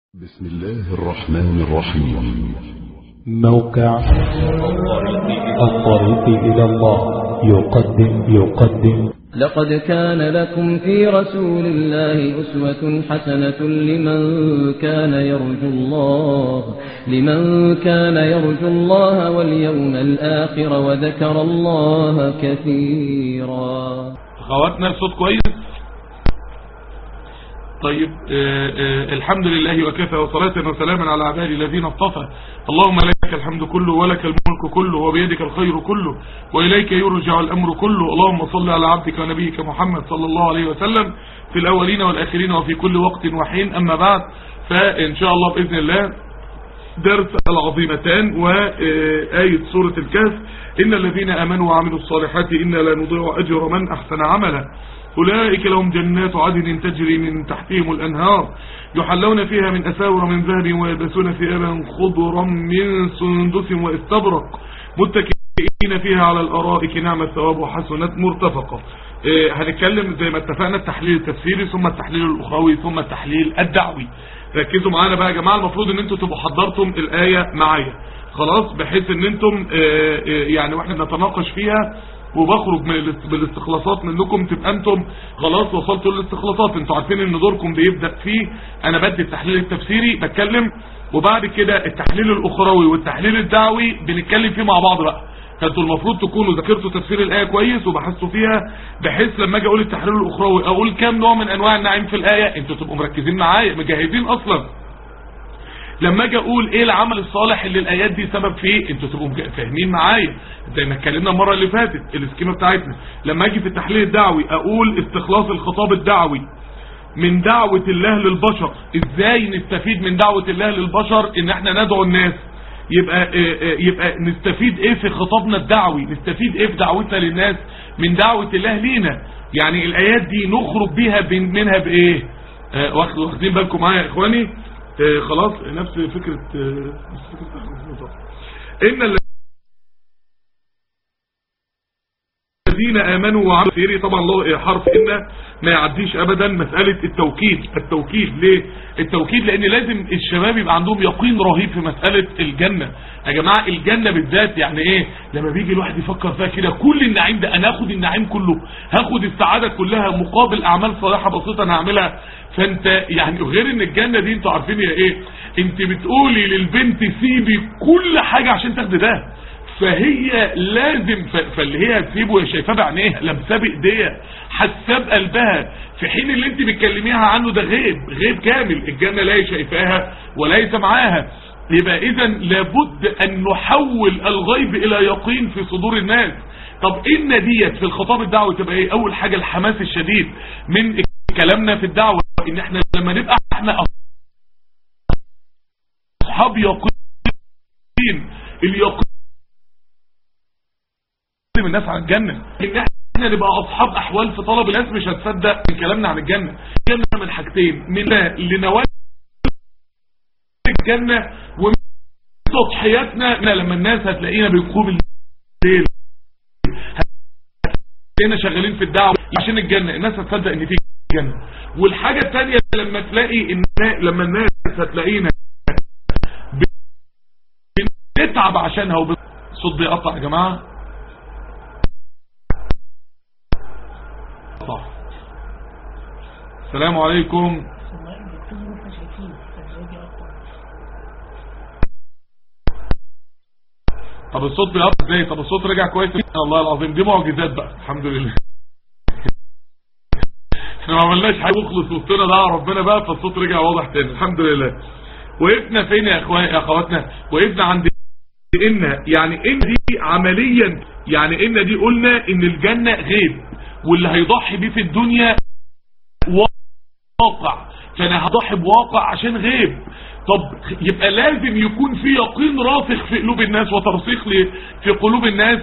بسم الله الرحمن الرحيم موقع الطريق إلى الله يقدم يقدم لقد كان لكم في رسول الله أسوة حسنة لمن كان يرجو الله لمن كان يرجو الله واليوم الآخر وذكر الله كثيرا اخواتنا الصوت كويس طيب آه آه الحمد لله وكفى وصلاة وسلاما على عبادي الذين اصطفى اللهم لك الحمد كله ولك الملك كله وبيدك الخير كله وإليك يرجع الأمر كله اللهم صل على عبدك ونبيك محمد صلى الله عليه وسلم في الأولين والآخرين وفي كل وقت وحين أما بعد فإن شاء الله بإذن الله درس العظيمتان وآية سورة الكهف إن الذين آمنوا وعملوا الصالحات إنا لا نضيع أجر من أحسن عملا أولئك لهم جنات عدن تجري من تحتهم الأنهار يحلون فيها من أساور من ذهب ويلبسون ثيابا خضرا من سندس واستبرق متكئين فيها على الأرائك نعم الثواب وحسنت مرتفقة إيه هنتكلم زي ما اتفقنا التحليل التفسيري ثم التحليل الأخروي ثم التحليل الدعوي ركزوا معانا بقى يا جماعة المفروض ان انتوا تبقوا حضرتم الآية معايا خلاص بحيث ان انتم اه اه يعني واحنا بنتناقش فيها وبخرج من بالاستخلاصات منكم تبقى انتم خلاص وصلتوا للاستخلاصات انتوا عارفين ان دوركم بيبدأ فيه انا بدي التحليل التفسيري بتكلم وبعد كده التحليل الاخروي والتحليل الدعوي بنتكلم فيه مع بعض بقى فانتوا المفروض تكونوا ذاكرتوا تفسير الايه كويس وبحثتوا فيها بحيث لما اجي اقول التحليل الاخروي اقول كام نوع من انواع النعيم في الايه انتوا تبقوا مركزين معايا مجهزين اصلا لما اجي اقول ايه العمل الصالح اللي الايات دي سبب فيه انتوا تبقوا فاهمين معايا زي ما اتكلمنا المره اللي فاتت السكيمه بتاعتنا لما اجي في التحليل الدعوي اقول استخلاص الخطاب الدعوي من دعوة الله للبشر ازاي نستفيد من دعوة الله للبشر ان احنا ندعو الناس يبقى يبقى نستفيد ايه في خطابنا الدعوي نستفيد ايه في دعوتنا للناس من دعوة الله لينا يعني الايات دي نخرج بيها منها بايه آه واخدين بالكم معايا يا اخواني آه خلاص نفس فكرة آه ان الذين امنوا وعملوا خيري طبعا الله حرف ان ما يعديش ابدا مسألة التوكيد التوكيد ليه التوكيد لان لازم الشباب يبقى عندهم يقين رهيب في مسألة الجنة يا جماعة الجنة بالذات يعني ايه لما بيجي الواحد يفكر فيها كده كل النعيم ده انا اخد النعيم كله هاخد السعادة كلها مقابل اعمال صالحة بسيطة انا هعملها فانت يعني غير ان الجنة دي انتوا عارفين هي ايه انت بتقولي للبنت سيبي كل حاجة عشان تاخدي ده فهي لازم فاللي هي هتسيبه هي شايفاه بعينيها لمساه بايديها حاساه بقلبها في حين اللي انت بتكلميها عنه ده غيب غيب كامل الجنه لا هي شايفاها ولا هي سامعاها يبقى اذا لابد ان نحول الغيب الى يقين في صدور الناس طب ان ديت في الخطاب الدعوي تبقى ايه اول حاجه الحماس الشديد من كلامنا في الدعوه ان احنا لما نبقى احنا اصحاب يقين اليقين من الناس عن الجنة ان احنا نبقى اصحاب احوال في طلب الناس مش هتصدق من كلامنا عن الجنة الجنة من حاجتين من لنوال الجنة ومن تضحياتنا لما الناس هتلاقينا بنقوم الليل هتلاقينا شغالين في الدعوة عشان الجنة الناس هتصدق ان في جنة والحاجة الثانية لما تلاقي ان لما الناس هتلاقينا بنتعب عشانها وبصوت بيقطع يا جماعة صح السلام عليكم طب الصوت بيقطع ازاي طب الصوت رجع كويس الله العظيم دي معجزات بقى الحمد لله احنا ما عملناش حاجه نخلص وسطنا ده ربنا بقى فالصوت رجع واضح تاني الحمد لله وقفنا فين يا اخوان يا اخواتنا وقفنا عند ان يعني ان دي عمليا يعني ان دي قلنا ان الجنه غيب واللي هيضحي بيه في الدنيا واقع فانا هضحي بواقع عشان غيب طب يبقى لازم يكون في يقين راسخ في قلوب الناس وترسيخ في قلوب الناس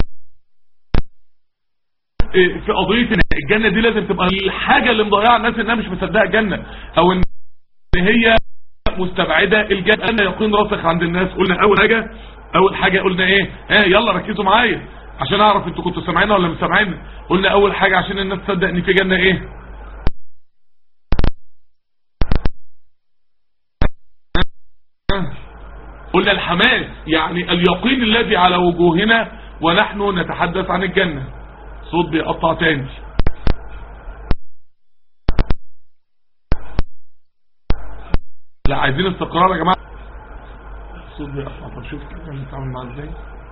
في قضية الجنة دي لازم تبقى الحاجة اللي مضيعة الناس انها مش مصدقة الجنة او ان هي مستبعدة الجنة أن يقين راسخ عند الناس قلنا اول حاجة اول حاجة قلنا ايه اه يلا ركزوا معايا عشان اعرف انتوا كنتوا سامعيننا ولا مش سامعيننا قلنا اول حاجة عشان الناس تصدق ان في جنة ايه قلنا الحماس يعني اليقين الذي على وجوهنا ونحن نتحدث عن الجنة صوت بيقطع تاني لا عايزين استقرار يا جماعة الصوت بيقطع طب شوف كده نتعامل معاه ازاي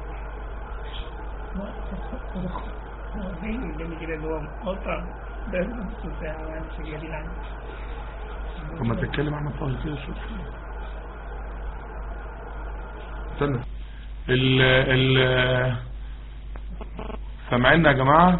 باين قدامي كده اللي هو مقطع ده نص ساعة يعني شغالين عنه طب ما تتكلم عن الطاهي كده شوف استنى ال ال سامعيننا يا جماعة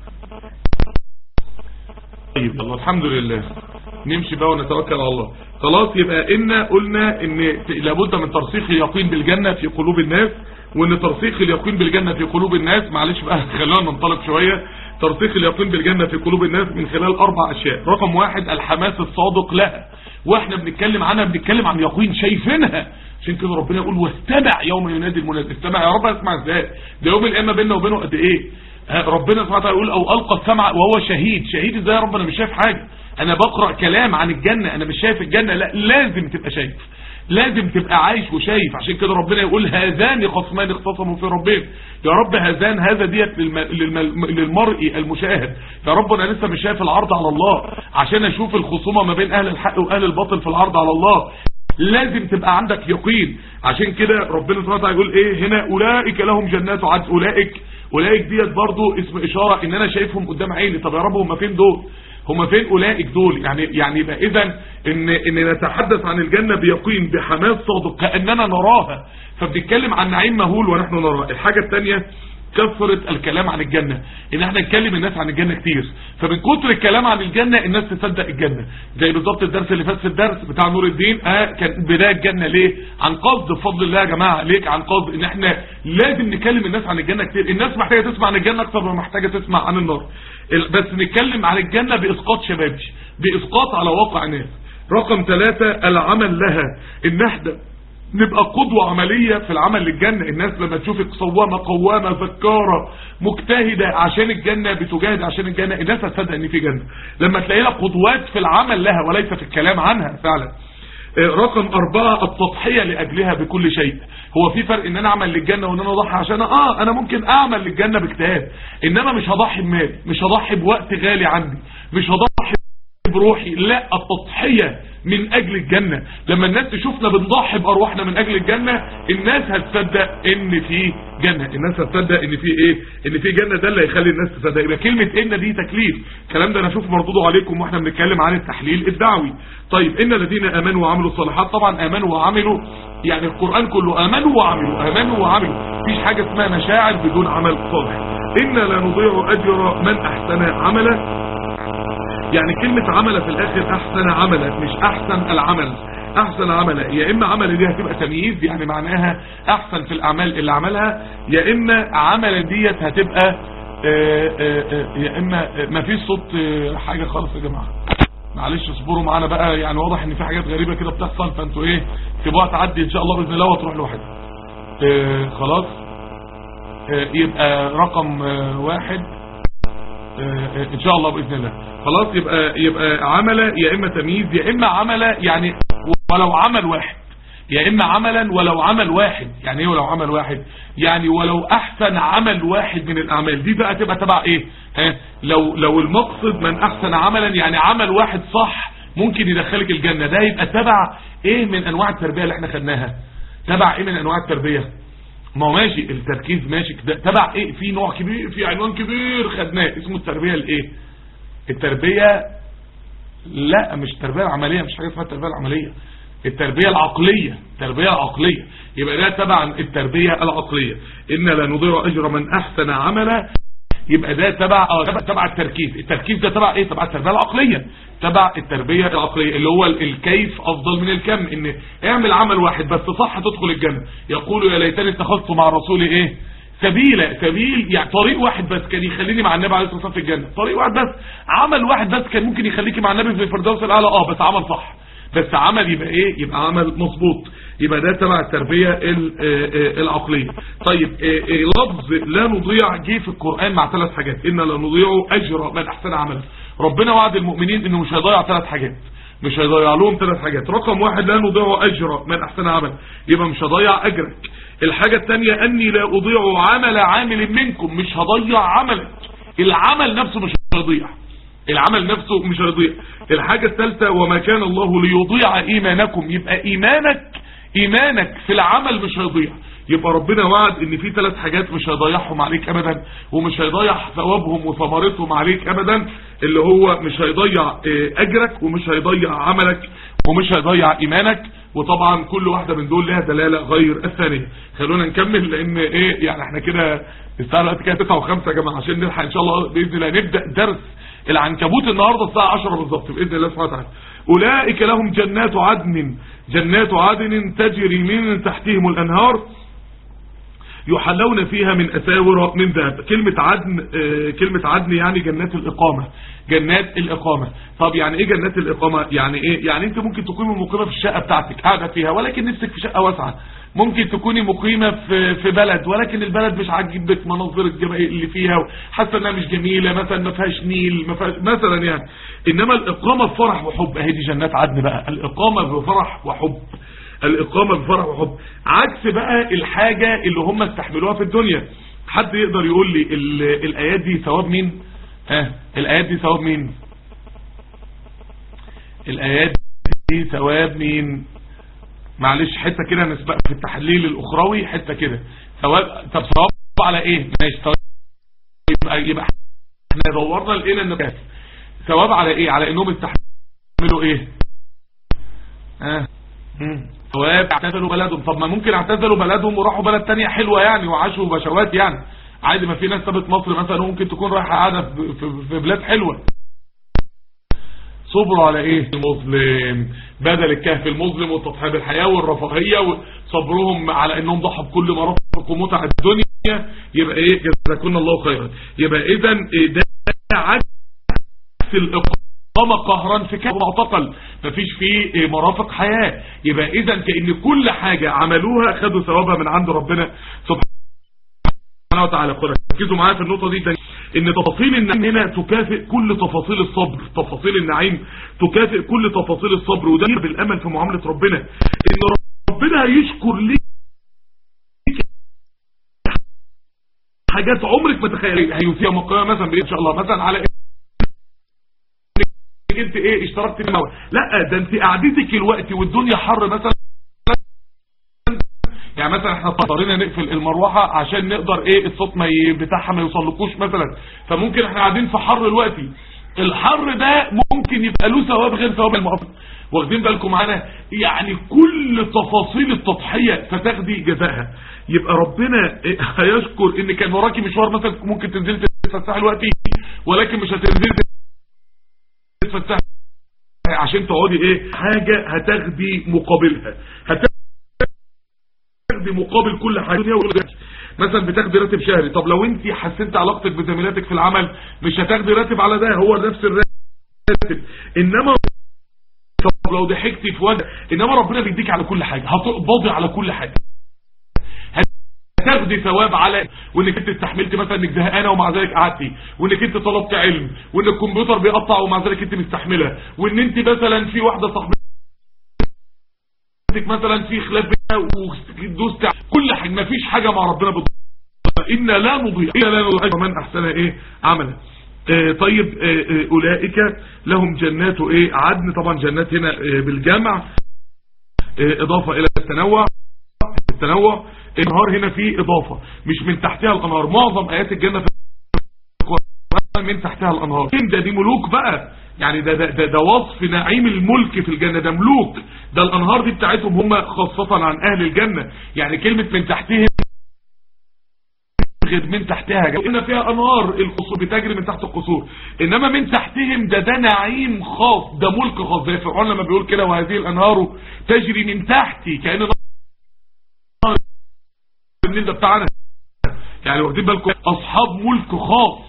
طيب يلا الحمد لله نمشي بقى ونتوكل على الله خلاص يبقى إن قلنا ان لابد من ترسيخ اليقين بالجنة في قلوب الناس وان ترسيخ اليقين بالجنة في قلوب الناس معلش بقى خلونا ننطلق شوية ترسيخ اليقين بالجنة في قلوب الناس من خلال اربع اشياء رقم واحد الحماس الصادق لها واحنا بنتكلم عنها بنتكلم عن يقين شايفينها عشان كده ربنا يقول واستمع يوم ينادي المنادي استمع يا رب اسمع ازاي ده يوم القيامه بيننا وبينه قد ايه ها، ربنا سبحانه وتعالى يقول او القى السمع وهو شهيد شهيد ازاي يا رب انا مش شايف حاجه انا بقرا كلام عن الجنه انا مش شايف الجنه لا لازم تبقى شايف لازم تبقى عايش وشايف عشان كده ربنا يقول هذان خصمان اختصموا في ربهم يا رب هذان هذا ديت للم... للم... للمرء المشاهد يا رب انا لسه مش شايف العرض على الله عشان اشوف الخصومه ما بين اهل الحق واهل الباطل في العرض على الله لازم تبقى عندك يقين عشان كده ربنا سبحانه وتعالى يقول ايه هنا اولئك لهم جنات عدن اولئك اولئك ديت برضو اسم اشاره ان انا شايفهم قدام عيني طب يا رب هم فين دول هم فين اولئك دول يعني يعني يبقى اذا ان ان نتحدث عن الجنه بيقين بحماس صادق كاننا نراها فبنتكلم عن نعيم مهول ونحن نراه الحاجه الثانيه كثرة الكلام عن الجنة ان احنا نكلم الناس عن الجنة كتير فمن كتر الكلام عن الجنة الناس تصدق الجنة زي بالظبط الدرس اللي فات في الدرس بتاع نور الدين اه كان بداية الجنة ليه عن قصد بفضل الله يا جماعة ليك عن قصد ان احنا لازم نكلم الناس عن الجنة كتير الناس محتاجة تسمع عن الجنة اكتر ما محتاجة تسمع عن النار ال- بس نتكلم عن الجنة باسقاط شبابي باسقاط على واقع ناس رقم ثلاثة العمل لها ان احنا نبقى قدوة عملية في العمل للجنة الناس لما تشوفك صوامة قوامة ذكارة مجتهدة عشان الجنة بتجاهد عشان الجنة الناس هتصدق ان في جنة لما تلاقيها قدوات في العمل لها وليس في الكلام عنها فعلا آه، رقم أربعة التضحية لأجلها بكل شيء هو في فرق ان انا اعمل للجنة وان انا اضحي عشان اه انا ممكن اعمل للجنة باجتهاد انما مش هضحي بمال مش هضحي بوقت غالي عندي مش هضحي بروحي لا التضحية من اجل الجنة لما الناس تشوفنا بنضحي بارواحنا من اجل الجنة الناس هتصدق ان في جنة الناس هتصدق ان في ايه ان في جنة ده اللي هيخلي الناس تصدق يبقى كلمة ان دي تكليف الكلام ده انا اشوف مردوده عليكم واحنا بنتكلم عن التحليل الدعوي طيب ان الذين امنوا وعملوا الصالحات طبعا امنوا وعملوا يعني القرآن كله امنوا وعملوا امنوا وعملوا مفيش حاجة اسمها مشاعر بدون عمل صالح إنا لا نضيع اجر من احسن عملا يعني كلمة عمل في الاخر احسن عملا مش احسن العمل احسن عملا يا اما عمل دي هتبقى تمييز يعني معناها احسن في الاعمال اللي عملها يا اما عمل ديت هتبقى آه، آه، آه، يا اما ما فيش صوت آه، حاجة خالص يا جماعة معلش اصبروا معانا بقى يعني واضح ان في حاجات غريبة كده بتحصل فانتوا ايه سيبوها تعدي ان شاء الله باذن الله وتروح لوحدها آه، خلاص آه، يبقى رقم آه، واحد آه، ان شاء الله باذن الله خلاص يبقى يبقى عمل يا اما تمييز يا اما عمل يعني ولو عمل واحد يا اما عملا ولو عمل واحد يعني ايه ولو عمل واحد يعني ولو احسن عمل واحد من الاعمال دي بقى تبقى تبع ايه ها لو لو المقصد من احسن عملا يعني عمل واحد صح ممكن يدخلك الجنة ده يبقى تبع ايه من انواع التربية اللي احنا خدناها تبع ايه من انواع التربية ما هو ماشي التركيز ماشي كده تبع ايه في نوع كبير في عنوان كبير خدناه اسمه التربية الايه التربية لا مش التربية العملية مش حاجة اسمها التربية العملية التربية العقلية التربية العقلية يبقى ده تبع التربية العقلية إن لا نضيع أجر من أحسن عملا يبقى ده تبع اه تبع, تبع التركيز التركيز ده تبع ايه تبع التربية العقلية تبع التربية العقلية اللي هو ال- الكيف افضل من الكم ان اعمل عمل واحد بس صح تدخل الجنة يقول يا ليتني اتخذت مع الرسول ايه سبيل سبيل يعني طريق واحد بس كان يخليني مع النبي عليه الصلاة والسلام في الجنة طريق واحد بس عمل واحد بس كان ممكن يخليكي مع النبي في الفردوس الاعلى اه بس عمل صح بس عمل يبقى ايه يبقى عمل مظبوط يبقى ده تبع التربية ال- آه، آه، العقلية طيب آه، آه، لفظ لا نضيع جه في القرآن مع ثلاث حاجات إن لا نضيع أجر من أحسن عمل ربنا وعد المؤمنين إنه مش هيضيع ثلاث حاجات مش هيضيع لهم ثلاث حاجات رقم واحد لا نضيع اجر من احسن عمل يبقى مش هضيع اجرك الحاجة الثانية اني لا اضيع عمل عامل منكم مش هضيع عملك العمل نفسه مش هيضيع العمل نفسه مش هيضيع الحاجة الثالثة وما كان الله ليضيع ايمانكم يبقى ايمانك ايمانك في العمل مش هيضيع يبقى ربنا وعد ان في ثلاث حاجات مش هيضيعهم عليك ابدا ومش هيضيع ثوابهم وثمرتهم عليك ابدا اللي هو مش هيضيع اه، اجرك ومش هيضيع عملك ومش هيضيع ايمانك وطبعا كل واحدة من دول لها دلالة غير الثانية خلونا نكمل لان ايه يعني احنا كده الساعة دلوقتي كده 9 و5 يا جماعة عشان نلحق ان شاء الله باذن الله نبدأ درس العنكبوت النهاردة الساعة 10 بالظبط باذن الله سبحانه وتعالى اولئك لهم جنات عدن جنات عدن تجري من تحتهم الانهار يحلون فيها من أساور من ذهب كلمة عدن آه، كلمة عدن يعني جنات الإقامة جنات الإقامة طب يعني إيه جنات الإقامة يعني إيه يعني أنت ممكن تكوني مقيمة في الشقة بتاعتك قاعدة فيها ولكن نفسك في شقة واسعة ممكن تكوني مقيمة في في بلد ولكن البلد مش عاجبك مناظر الجمال اللي فيها حاسه انها مش جميلة مثلا ما فيهاش نيل ما فيهاش مثلا يعني انما الإقامة بفرح وحب اهي دي جنات عدن بقى الإقامة بفرح وحب الإقامة بفرح وحب عكس بقى الحاجة اللي هم استحملوها في الدنيا حد يقدر يقول لي ال- الآيات دي ثواب مين ها الآيات دي ثواب مين الآيات دي ثواب مين معلش حتة كده نسبق في التحليل الأخروي حتة كده ثواب طب ثواب على ايه ماشي ثواب يبقى يبقى احنا دورنا لقينا ان ثواب على ايه على انهم استحملوا ايه ها مم. ثواب اعتزلوا بلدهم طب ما ممكن اعتزلوا بلدهم وراحوا بلد تانية حلوة يعني وعاشوا بشوات يعني عادي ما في ناس سابت مصر مثلا وممكن تكون رايحة قاعدة في- في في بلاد حلوة صبروا على ايه المظلم بدل الكهف المظلم والتضحية بالحياة والرفاهية وصبرهم على انهم ضحوا بكل مرافق ومتع الدنيا يبقى ايه جزاكم الله خيرا يبقى اذا إيه ده عكس الإقامة قهرا في كهف معتقل مفيش فيه إيه مرافق حياة يبقى اذا كأن كل حاجة عملوها خدوا ثوابها من عند ربنا سبحانه وتعالى قرأ ركزوا معايا في النقطة دي تاني ان تفاصيل النعيم هنا تكافئ كل تفاصيل الصبر تفاصيل النعيم تكافئ كل تفاصيل الصبر وده بالامل في معاملة ربنا ان ربنا هيشكر ليك حاجات عمرك ما تخيل هيوفيها مقامة مثلا بإن شاء الله مثلا على إنك انت ايه اشتركت في الموت لا ده انت قعدتك الوقت والدنيا حر مثلا يعني مثلا احنا اضطرينا نقفل المروحة عشان نقدر ايه الصوت ما ي- بتاعها ما يوصلكوش مثلا فممكن احنا قاعدين في حر دلوقتي الحر ده ممكن يبقى له ثواب غير ثواب المقابل واخدين بالكم معانا يعني كل تفاصيل التضحية فتاخدي جزائها يبقى ربنا إيه هيشكر ان كان وراكي مشوار مثلا ممكن تنزلي تتفسحي دلوقتي ولكن مش هتنزلي تتفسحي عشان تقعدي ايه حاجة هتاخدي مقابلها هتاخدي بتاخدي مقابل كل حاجه دنيا وغيرها. مثلا بتاخدي راتب شهري طب لو انت حسنت علاقتك بزميلاتك في العمل مش هتاخدي راتب على ده هو نفس الراتب انما طب لو ضحكتي في وجه انما ربنا بيديك على كل حاجه هتقبضي على كل حاجه هتاخدي ثواب على وانك انت استحملت مثلا انك زهقانه ومع ذلك قعدتي وانك انت طلبت علم وان الكمبيوتر بيقطع ومع ذلك انت مستحمله وان انت مثلا في واحده صاحبتك عندك مثلا في خلاف بينها ودوست ع- كل حاجه ما فيش حاجه مع ربنا بتضيع إنا لا نضيع إنا لا نضيع من أحسن إيه عملا آه طيب آه آه أولئك لهم جنات إيه عدن طبعا جنات هنا آه بالجمع آه إضافة إلى التنوع التنوع النهار هنا فيه إضافة مش من تحتها الأنهار معظم آيات الجنة في القرآن من تحتها الأنهار ده دي ملوك بقى يعني ده, ده, ده, ده وصف نعيم الملك في الجنة ده ملوك ده الأنهار دي بتاعتهم هم خاصة عن أهل الجنة يعني كلمة من تحتهم غير من تحتها إن فيها أنهار القصور بتجري من تحت القصور إنما من تحتهم ده ده نعيم خاص ده ملك خاص زي فرعون لما بيقول كده وهذه الأنهار تجري من تحتي كأن نهر النيل ده بتاعنا يعني واخدين بالكم أصحاب ملك خاص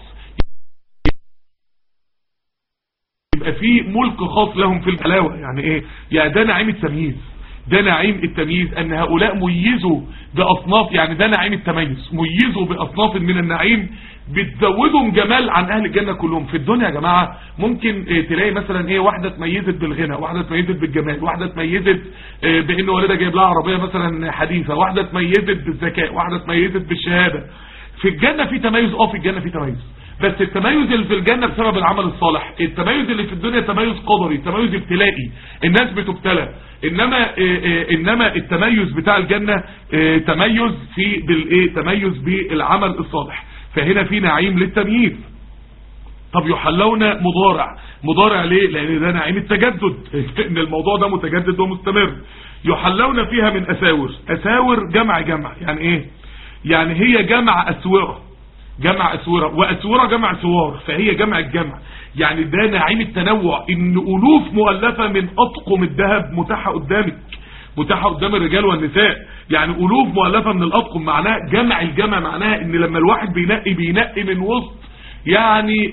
يبقى في ملك خاص لهم في الحلاوة يعني ايه يعني ده نعيم التمييز ده نعيم التمييز ان هؤلاء ميزوا باصناف يعني ده نعيم التميز ميزوا باصناف من النعيم بتزودهم جمال عن اهل الجنه كلهم في الدنيا يا جماعه ممكن اه تلاقي مثلا ايه واحده اتميزت بالغنى واحده اتميزت بالجمال واحده اتميزت اه بان والدها جايب لها عربيه مثلا حديثه واحده اتميزت بالذكاء واحده اتميزت بالشهاده في الجنه في تميز اه في الجنه في تميز بس التميز اللي في الجنة بسبب العمل الصالح التميز اللي في الدنيا تميز قدري تميز ابتلائي الناس بتبتلى انما إيه إيه انما التميز بتاع الجنة إيه تميز في بالايه تميز بالعمل الصالح فهنا في نعيم للتمييز طب يحلون مضارع مضارع ليه لان ده نعيم التجدد ان الموضوع ده متجدد ومستمر يحلون فيها من اساور اساور جمع جمع يعني ايه يعني هي جمع اسوره جمع اسوره واسوره جمع سوار فهي جمع الجمع يعني ده نعيم التنوع ان الوف مؤلفه من اطقم الذهب متاحه قدامك متاحه قدام الرجال والنساء يعني الوف مؤلفه من الاطقم معناه جمع الجمع معناه ان لما الواحد بينقي بينقي من وسط يعني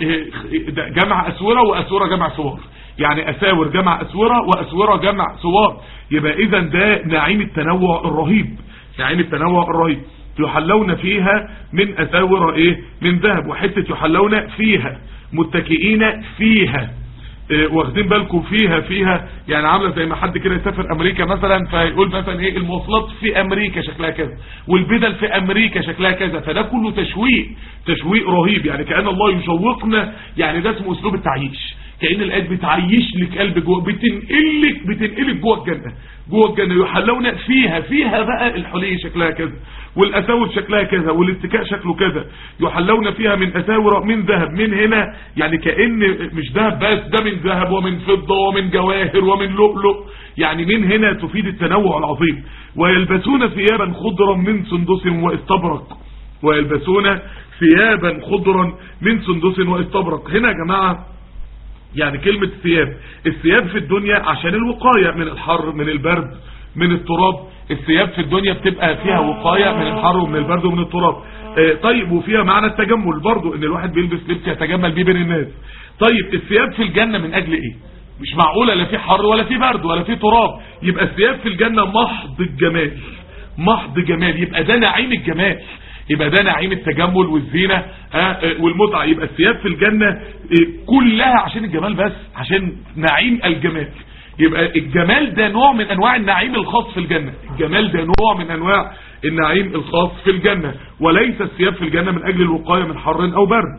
جمع اسوره واسوره جمع سوار يعني اساور جمع اسوره واسوره جمع سوار يبقى اذا ده نعيم التنوع الرهيب نعيم التنوع الرهيب يحلون فيها من أساور إيه من ذهب وحتة يحلون فيها متكئين فيها إيه واخدين بالكم فيها فيها يعني عامله زي ما حد كده يسافر امريكا مثلا فيقول مثلا ايه المواصلات في امريكا شكلها كذا والبدل في امريكا شكلها كذا فده كله تشويق تشويق رهيب يعني كان الله يشوقنا يعني ده اسمه اسلوب التعييش كأن الآيات بتعيش لك قلب جوه بتنقلك بتنقلك جوه الجنة جوه الجنة يحلون فيها فيها بقى الحلية شكلها كذا والأساور شكلها كذا والاتكاء شكله كذا يحلون فيها من أساور من ذهب من هنا يعني كأن مش ذهب بس ده من ذهب ومن فضة ومن جواهر ومن لؤلؤ يعني من هنا تفيد التنوع العظيم ويلبسون ثيابا خضرا من سندس واستبرق ويلبسون ثيابا خضرا من سندس واستبرق هنا يا جماعه يعني كلمة ثياب الثياب في الدنيا عشان الوقاية من الحر من البرد من التراب الثياب في الدنيا بتبقى فيها وقاية من الحر ومن البرد ومن التراب آه طيب وفيها معنى التجمل برضو ان الواحد بيلبس لبس يتجمل بيه بين الناس طيب الثياب في الجنة من اجل ايه مش معقولة لا في حر ولا في برد ولا في تراب يبقى الثياب في الجنة محض الجمال محض جمال يبقى ده نعيم الجمال يبقى ده نعيم التجمل والزينة والمتعة يبقى الثياب في الجنة كلها عشان الجمال بس عشان نعيم الجمال يبقى الجمال ده نوع من انواع النعيم الخاص في الجنة الجمال ده نوع من انواع النعيم الخاص في الجنة وليس الثياب في الجنة من اجل الوقاية من حر او برد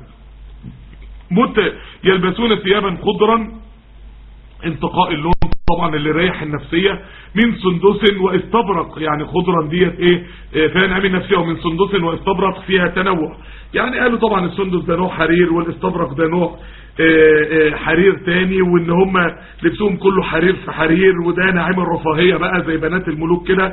مت يلبسون ثيابا خضرا انتقاء اللون طبعا اللي ريح النفسية من سندس واستبرق يعني خضرا ديت ايه اه فيها نعيم النفسية ومن سندس واستبرق فيها تنوع يعني قالوا طبعا السندس ده نوع حرير والاستبرق ده نوع اه اه حرير تاني وان هم لبسهم كله حرير في حرير وده نعيم الرفاهية بقى زي بنات الملوك كده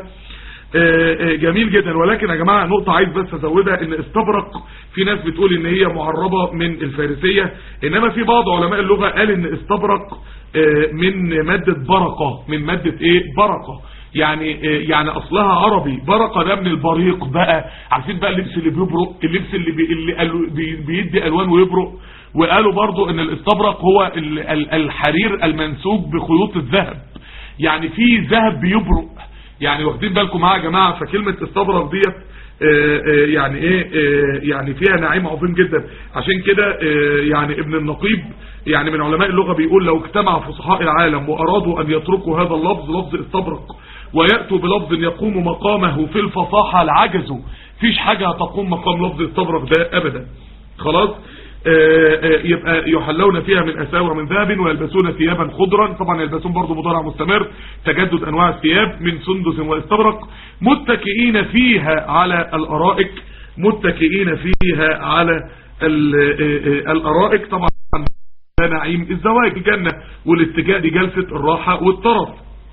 جميل جدا ولكن يا جماعة نقطة عايز بس ازودها ان استبرق في ناس بتقول ان هي معربة من الفارسية انما في بعض علماء اللغة قال ان استبرق من مادة برقة من مادة ايه برقة يعني يعني اصلها عربي برقة ده من البريق بقى عارفين بقى اللبس اللي بيبرق اللبس اللي, بي اللي بي بيدي الوان ويبرق وقالوا برضو ان الاستبرق هو الحرير المنسوج بخيوط الذهب يعني في ذهب بيبرق يعني واخدين بالكم معايا يا جماعه فكلمه استبرق ديت يعني ايه يعني فيها نعيم عظيم جدا عشان كده يعني ابن النقيب يعني من علماء اللغة بيقول لو اجتمع فصحاء العالم وارادوا ان يتركوا هذا اللفظ لفظ استبرق ويأتوا بلفظ يقوم مقامه في الفصاحة لعجزوا فيش حاجة هتقوم مقام لفظ استبرق ده ابدا خلاص يبقى يحلون فيها من أساور من ذهب ويلبسون ثيابا خضرا طبعا يلبسون برضو مضارع مستمر تجدد أنواع الثياب من سندس واستبرق متكئين فيها على الأرائك متكئين فيها على الأرائك طبعا ده نعيم الزواج الجنة والاتجاه دي جلسة الراحة والطرف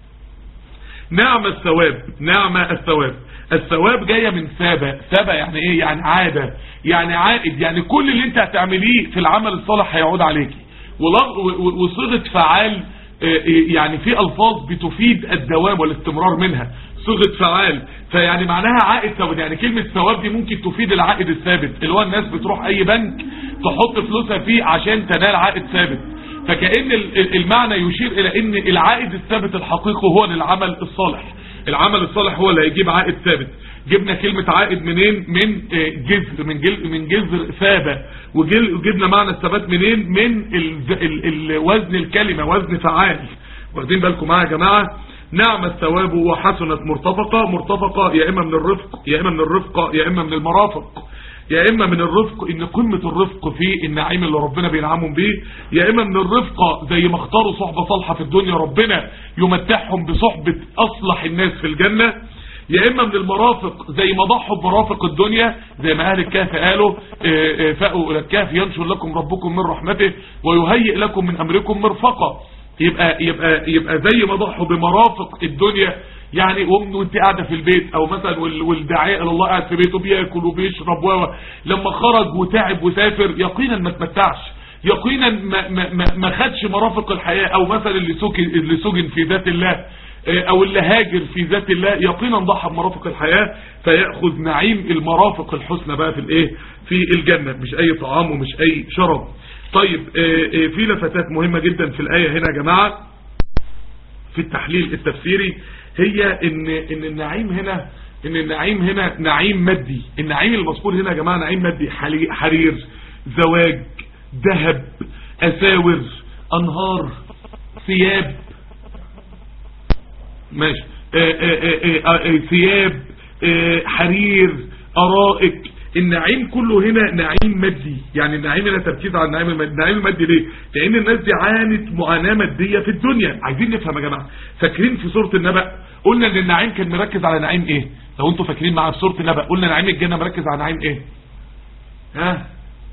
نعم الثواب نعم الثواب الثواب جاية من ثابة ثابة يعني ايه يعني عادة يعني عائد يعني كل اللي انت هتعمليه في العمل الصالح هيعود عليكي وصيغة فعال يعني في الفاظ بتفيد الدوام والاستمرار منها صيغه فعال فيعني معناها عائد ثابت يعني كلمه ثواب دي ممكن تفيد العائد الثابت اللي هو الناس بتروح اي بنك تحط فلوسها فيه عشان تنال عائد ثابت فكأن المعنى يشير الى ان العائد الثابت الحقيقي هو للعمل الصالح العمل الصالح هو اللي هيجيب عائد ثابت جبنا كلمة عائد منين من آه، جذر من جذر من جذر ثابة وجل- وجبنا معنى الثبات منين من ال- ال- ال- وزن الكلمة وزن فعال واخدين بالكم معايا يا جماعة نعم الثواب وحسنت مرتفقة مرتفقة يا اما من الرفق يا اما من الرفقة يا اما من المرافق يا اما من الرفق ان قمة الرفق في النعيم اللي ربنا بينعمهم بيه يا اما من الرفقة زي ما اختاروا صحبة صالحة في الدنيا ربنا يمتعهم بصحبة اصلح الناس في الجنة يا اما من المرافق زي ما ضحوا بمرافق الدنيا زي ما اهل الكهف قالوا آه، آه، فاقوا الى الكهف ينشر لكم ربكم من رحمته ويهيئ لكم من امركم مرفقا يبقى يبقى يبقى زي ما ضحوا بمرافق الدنيا يعني وام وانت قاعده في البيت او مثلا وال- والداعيه الى الله قاعد في بيته بياكل وبيشرب و لما خرج وتعب وسافر يقينا ما تمتعش يقينا ما ما ما, ما خدش مرافق الحياه او مثلا اللي سكن اللي سجن في ذات الله آه، او اللي هاجر في ذات الله يقينا ضحى بمرافق الحياه فياخذ نعيم المرافق الحسنى بقى في الايه في الجنه مش اي طعام ومش اي شراب طيب آه، آه، في لفتات مهمه جدا في الايه هنا يا جماعه في التحليل التفسيري هي ان ان النعيم هنا ان النعيم هنا نعيم مادي النعيم المذكور هنا يا جماعه نعيم مادي حلي- حرير زواج ذهب اساور انهار ثياب ماشي آه، آه، آه، آه، ثياب آه، حرير ارائك النعيم كله هنا نعيم مادي يعني النعيم هنا تركيز على النعيم المادي النعيم المادي ليه لان الناس دي عانت معاناة مادية في الدنيا عايزين نفهم يا جماعة فاكرين في سورة النبأ قلنا ان النعيم كان مركز على نعيم ايه لو انتوا فاكرين معايا في سورة النبأ قلنا نعيم الجنة مركز على نعيم ايه ها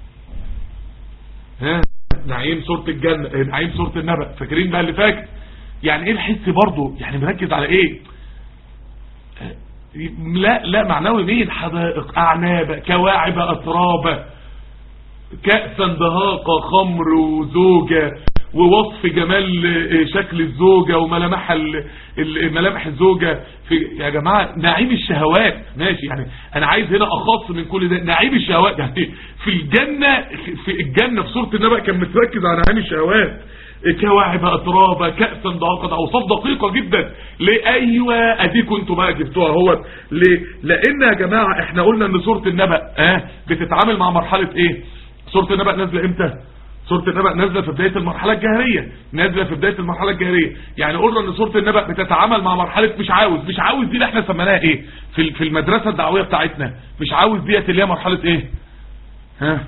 ها نعيم سورة الجنة آه، نعيم سورة النبأ فاكرين بقى اللي فاكر يعني ايه الحس برضه يعني مركز على ايه آه، لا لا معنوي مين حدائق اعناب كواعب اترابا كأسا دهاقة خمر وزوجة ووصف جمال آه، شكل الزوجة وملامح ال- ال- ملامح الزوجة في يا جماعة نعيم الشهوات ماشي يعني انا عايز هنا اخص من كل ده نعيم الشهوات يعني في الجنة في الجنة في سورة النبأ كان متركز على نعيم الشهوات كواعب اترابا كأسا دهاقة اوصاف دقيقة جدا ليه ايوه اديكوا انتوا بقى جبتوها هو ليه لان يا جماعة احنا قلنا ان سورة النبأ اه بتتعامل مع مرحلة ايه سورة النبأ نازلة امتى سورة النبأ نازلة في بداية المرحلة الجاهلية نازلة في بداية المرحلة الجاهلية يعني قلنا ان سورة النبأ بتتعامل مع مرحلة مش عاوز مش عاوز دي اللي احنا سميناها ايه في في المدرسة الدعوية بتاعتنا مش عاوز ديت اللي هي مرحلة ايه ها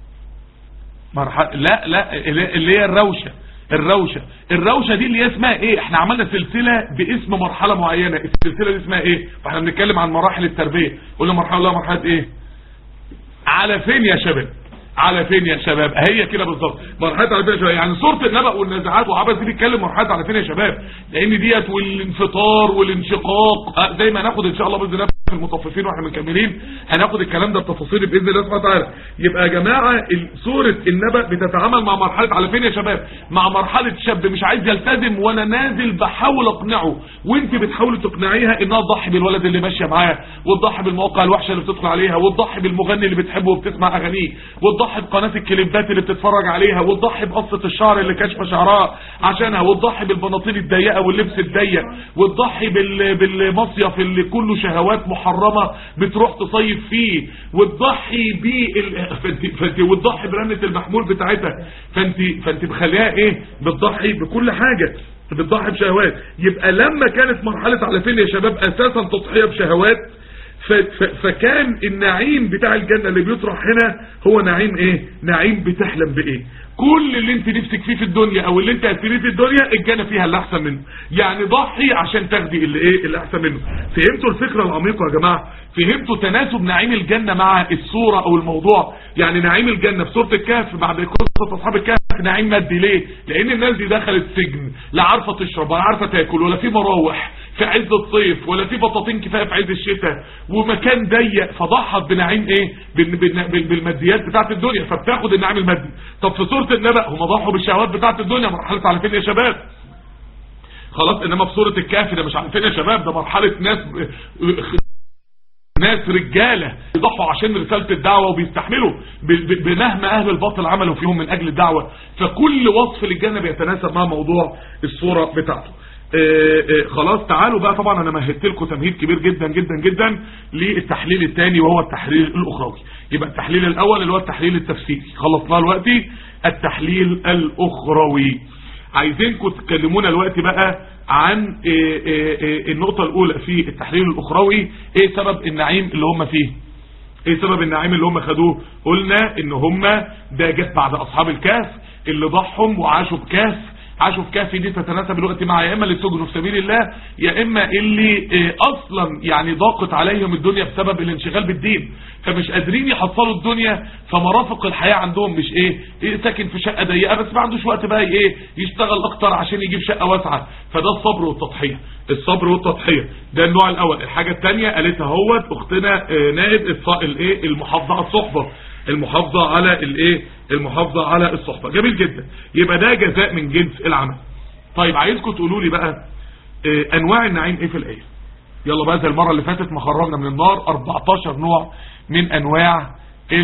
مرحلة لا لا اللي اللي هي الروشة الروشة الروشة دي اللي هي اسمها ايه احنا عملنا سلسلة باسم مرحلة معينة السلسلة دي اسمها ايه فاحنا بنتكلم عن مراحل التربية قلنا مرحلة لا مرحلة ايه على فين يا شباب على فين يا شباب هي كده بالظبط مرحله على فين يا شباب يعني سوره النبأ والنزعات وعبس دي بيتكلم مرحله على فين يا شباب لان ديت والانفطار والانشقاق آه، زي ما هناخد ان شاء الله باذن الله في المطففين واحنا مكملين هناخد الكلام ده بتفاصيل باذن الله سبحانه وتعالى يبقى يا جماعه ال- سوره النبأ بتتعامل مع مرحله على فين يا شباب مع مرحله شاب مش عايز يلتزم وانا نازل بحاول اقنعه وانت بتحاولي تقنعيها انها تضحي بالولد اللي ماشيه معاه وتضحي بالمواقع الوحشه اللي بتدخل عليها وتضحي بالمغني اللي بتحبه وبتسمع اغانيه وتضحي بقناه الكليبات اللي بتتفرج عليها وتضحي بقصه الشعر اللي كاشفه شعرها عشانها وتضحي بالبناطيل الضيقه واللبس الضيق وتضحي بال... بالمصيف اللي كله شهوات محرمه بتروح تصيف فيه وتضحي بال... فانت... فانت وتضحي برنه المحمول بتاعتها فانت فانت مخليها ايه بتضحي بكل حاجه بتضحي بشهوات يبقى لما كانت مرحله على فين يا شباب اساسا تضحيه بشهوات ف- ف- فكان النعيم بتاع الجنة اللي بيطرح هنا هو نعيم ايه نعيم بتحلم بايه كل اللي انت نفسك فيه في الدنيا او اللي انت هتريد في الدنيا الجنة فيها اللي احسن منه يعني ضحي عشان تاخدي اللي ايه اللي احسن منه فهمتوا الفكرة العميقة يا جماعة فهمتوا تناسب نعيم الجنة مع الصورة او الموضوع يعني نعيم الجنة في سورة الكهف بعد قصة اصحاب الكهف نعيم مادي ليه لان الناس دي دخلت سجن لا عارفة تشرب ولا عارفة تاكل ولا في مراوح في عز الصيف ولا في بطاطين كفايه في عز الشتاء ومكان ضيق فضحت بنعيم ايه بال- بال- بال- بالماديات بتاعت الدنيا فبتاخد النعيم المادي طب في سوره النبأ هم ضحوا بالشهوات بتاعت الدنيا مرحله على فين يا شباب خلاص انما في سوره الكهف ده مش على فين يا شباب ده مرحله ناس ناس رجالة يضحوا عشان رسالة الدعوة وبيستحملوا ب- ب- بمهما أهل الباطل عملوا فيهم من أجل الدعوة فكل وصف للجنة بيتناسب مع موضوع الصورة بتاعته آه، آه، خلاص تعالوا بقى طبعا انا مهدت لكم تمهيد كبير جدا جدا جدا للتحليل الثاني وهو التحليل الاخروي يبقى التحليل الاول اللي هو التحليل التفسيري خلصناه دلوقتي التحليل الاخروي عايزينكم تكلمونا دلوقتي بقى عن آه، آه، آه، النقطة الاولى في التحليل الاخروي ايه سبب النعيم اللي هم فيه ايه سبب النعيم اللي هم خدوه قلنا ان هم ده جت بعد اصحاب الكهف اللي ضحهم وعاشوا بكهف عاشوا في كهف دي تتناسب الوقت مع يا اما اللي سجنوا في سبيل الله يا اما اللي آه، اصلا يعني ضاقت عليهم الدنيا بسبب الانشغال بالدين فمش قادرين يحصلوا الدنيا فمرافق الحياة عندهم مش ايه, إيه ساكن في شقة ضيقة بس ما عندوش وقت بقى ايه يشتغل اكتر عشان يجيب شقة واسعة فده الصبر والتضحية الصبر والتضحية ده النوع الاول الحاجة الثانية قالتها هوت اختنا آه، نائب الص- الايه المحافظة على الصحبة المحافظة على الايه المحافظة على الصحبة جميل جدا يبقى ده جزاء من جنس العمل طيب عايزكم تقولوا لي بقى آه، انواع النعيم ايه في الايه يلا بقى زي المرة اللي فاتت ما خرجنا من النار 14 نوع من انواع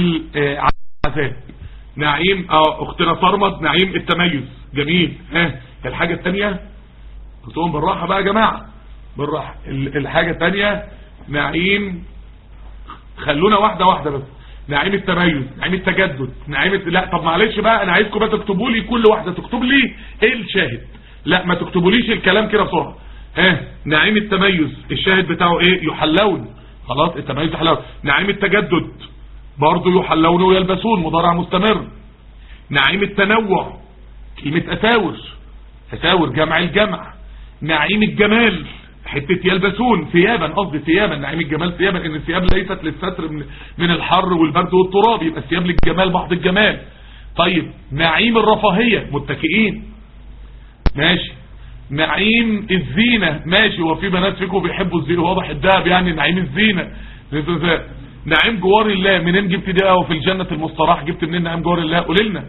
العذاب نعيم اه اختنا صرمت نعيم التميز جميل ها الحاجة الثانية قلتهم بالراحة بقى يا جماعة بالراحة ال- الحاجة الثانية نعيم خلونا واحدة واحدة بس نعيم التميز نعيم التجدد نعيم الت... لا طب معلش بقى انا عايزكم بقى تكتبوا لي كل واحدة تكتب لي ايه الشاهد لا ما تكتبوليش الكلام كده بسرعة ها نعيم التميز الشاهد بتاعه ايه يحلون خلاص التميز يحلون نعيم التجدد برضه يحلون ويلبسون مضارع مستمر نعيم التنوع كلمة أساور أساور جمع الجمع نعيم الجمال حتة يلبسون ثيابا قصدي ثيابا نعيم الجمال ثيابا ان الثياب ليست للستر من, من الحر والبرد والتراب يبقى الثياب للجمال بعض الجمال طيب نعيم الرفاهية متكئين ماشي نعيم الزينة ماشي وفي بنات فيكم بيحبوا الزينة واضح الدهب يعني نعيم الزينة نعيم جوار الله منين جبت دي اه وفي الجنة المستراح جبت منين نعيم جوار الله قول لنا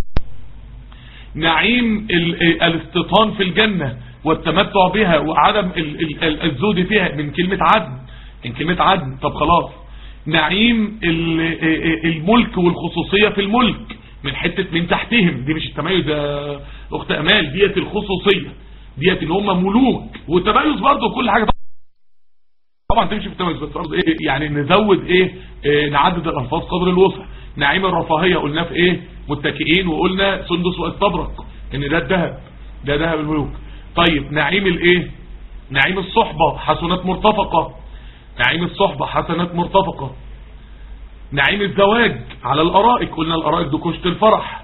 نعيم ال- الاستيطان في الجنة والتمتع بها وعدم ال- ال- ال- الزود فيها من كلمة عدن من كلمة عدن طب خلاص نعيم ال- الملك والخصوصية في الملك من حتة من تحتهم دي مش التميز يا اخت امال ديت الخصوصية ديت ان هم ملوك والتميز برضه كل حاجة طبعا تمشي في التميز بس برضه ايه يعني نزود ايه, إيه نعدد الالفاظ قدر الوسع نعيم الرفاهية قلنا في ايه متكئين وقلنا سندس واستبرق ان ده الذهب ده ذهب الملوك طيب نعيم الايه نعيم الصحبة حسنات مرتفقة نعيم الصحبة حسنات مرتفقة نعيم الزواج على الارائك قلنا الارائك دي كشت الفرح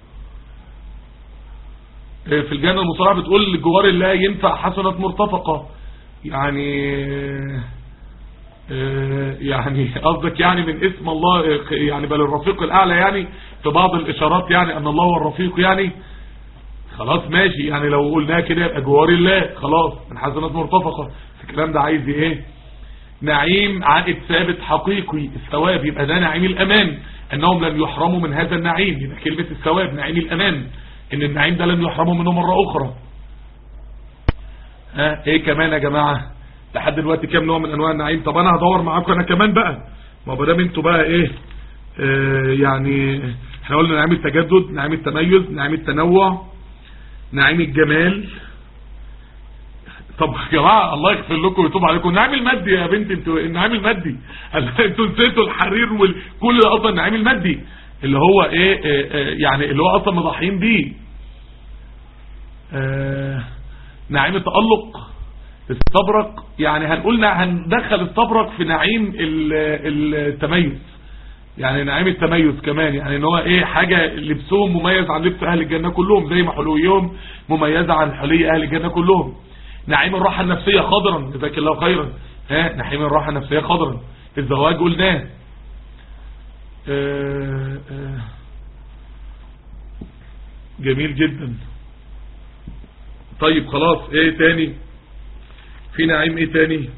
إيه في الجنة المصارعة بتقول جوار الله ينفع حسنات مرتفقة يعني آه، يعني قصدك يعني من اسم الله آه، يعني بل الرفيق الاعلى يعني في بعض الاشارات يعني ان الله هو الرفيق يعني خلاص ماشي يعني لو قلناها كده يبقى جوار الله خلاص من حسنات مرتفقة الكلام ده عايز ايه نعيم عائد ثابت حقيقي الثواب يبقى ده نعيم الامان انهم لن يحرموا من هذا النعيم يبقى كلمة الثواب نعيم الامان ان النعيم ده لن يحرموا منه مرة اخرى ها ايه كمان يا جماعة لحد دلوقتي كام نوع من انواع النعيم طب انا هدور معاكم انا كمان بقى ما هو دام انتوا بقى ايه آه يعني احنا قلنا نعيم التجدد نعيم التميز نعيم التنوع نعيم الجمال طب يا جماعه الله يغفر لكم ويتوب عليكم النعيم المادي يا بنتي انتوا النعيم المادي انتوا نسيتوا الحرير وكل ده اصلا النعيم المادي اللي هو ايه آه آه يعني اللي هو اصلا مضحيين بيه آه نعيم التألق استبرق يعني هنقولنا هندخل استبرق في نعيم ال- التميز يعني نعيم التميز كمان يعني ان هو ايه حاجة لبسهم مميز عن لبس اهل الجنة كلهم زي ما حلويهم مميزة عن حلي اهل الجنة كلهم نعيم الراحة النفسية خضرا جزاك الله خيرا ها نعيم الراحة النفسية خضرا الزواج قلناه آه، آه. جميل جدا طيب خلاص ايه تاني في نعيم ايه تاني